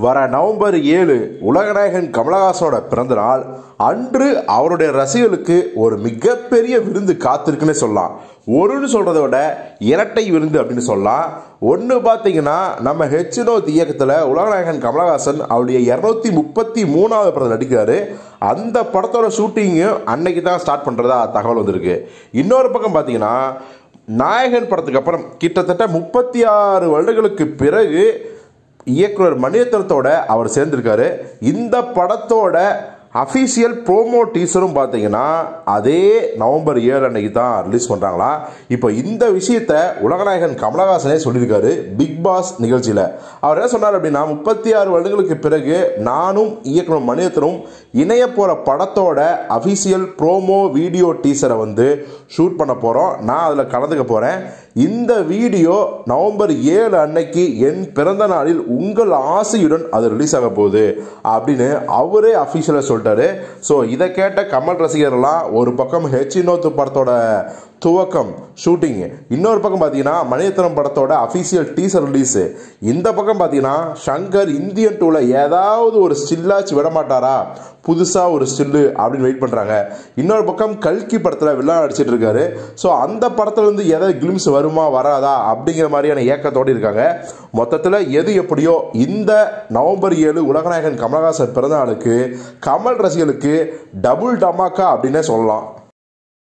வர நவம்பர் ஏழு உலகநாயகன் கமலஹாசனோட பிறந்த நாள் அன்று அவருடைய ரசிகர்களுக்கு ஒரு மிகப்பெரிய விருந்து காத்திருக்குன்னு சொல்லலாம் ஒருன்னு சொல்றதை விட இரட்டை விருந்து அப்படின்னு சொல்லலாம் ஒன்று பார்த்தீங்கன்னா நம்ம ஹெச்னோத் இயக்கத்தில் உலகநாயகன் கமலஹாசன் அவருடைய இரநூத்தி முப்பத்தி மூணாவது படத்தில் நடிக்கிறாரு அந்த படத்தோட ஷூட்டிங்கும் அன்னைக்கு தான் ஸ்டார்ட் பண்ணுறதா தகவல் வந்திருக்கு இன்னொரு பக்கம் பார்த்தீங்கன்னா நாயகன் படத்துக்கு அப்புறம் கிட்டத்தட்ட முப்பத்தி ஆறு வருடங்களுக்கு பிறகு இயக்குனர் மணிரத்னத்தோட அவர் சேர்ந்திருக்காரு இந்த படத்தோட அஃபீஷியல் ப்ரோமோ டீசரும் பார்த்தீங்கன்னா அதே நவம்பர் ஏழு அன்னைக்கு தான் ரிலீஸ் பண்ணுறாங்களா இப்போ இந்த விஷயத்த உலகநாயகன் கமலஹாசனே சொல்லியிருக்காரு பிக் பாஸ் நிகழ்ச்சியில் அவர் என்ன சொன்னார் அப்படின்னா முப்பத்தி ஆறு வருடங்களுக்கு பிறகு நானும் இயக்குனர் மணிரத்னும் இணைய போகிற படத்தோட அஃபீஷியல் ப்ரோமோ வீடியோ டீசரை வந்து ஷூட் பண்ண போகிறோம் நான் அதில் கலந்துக்க போகிறேன் இந்த வீடியோ நவம்பர் ஏழு அன்னைக்கு என் பிறந்த நாளில் உங்கள் ஆசையுடன் அது ரிலீஸ் ஆக போகுது அப்படின்னு அவரே அஃபீஷியலாக சொல்லிட்டாரு ஸோ இதை கேட்ட கமல் ரசிகர்லாம் ஒரு பக்கம் ஹெச் இன்னொத்து படத்தோட துவக்கம் ஷூட்டிங் இன்னொரு பக்கம் பார்த்தீங்கன்னா மணிரத்னம் படத்தோட அஃபீஷியல் டீசர் ரிலீஸு இந்த பக்கம் பார்த்தீங்கன்னா சங்கர் இந்தியன் டூவில் ஏதாவது ஒரு ஸ்டில்லாச்சு விட மாட்டாரா புதுசாக ஒரு ஸ்டில்லு அப்படின்னு வெயிட் பண்ணுறாங்க இன்னொரு பக்கம் கல்கி படத்தில் வில்லன் அடிச்சிட்டு இருக்காரு ஸோ அந்த படத்துலேருந்து எதாவது கிளிம்ஸ் வருமா வராதா அப்படிங்கிற மாதிரியான ஏக்கத்தோடு இருக்காங்க மொத்தத்தில் எது எப்படியோ இந்த நவம்பர் ஏழு உலகநாயகன் கமலஹாசன் பிறந்த நாளுக்கு கமல் ரசிகர்களுக்கு டபுள் டமாக்கா அப்படின்னே சொல்லலாம்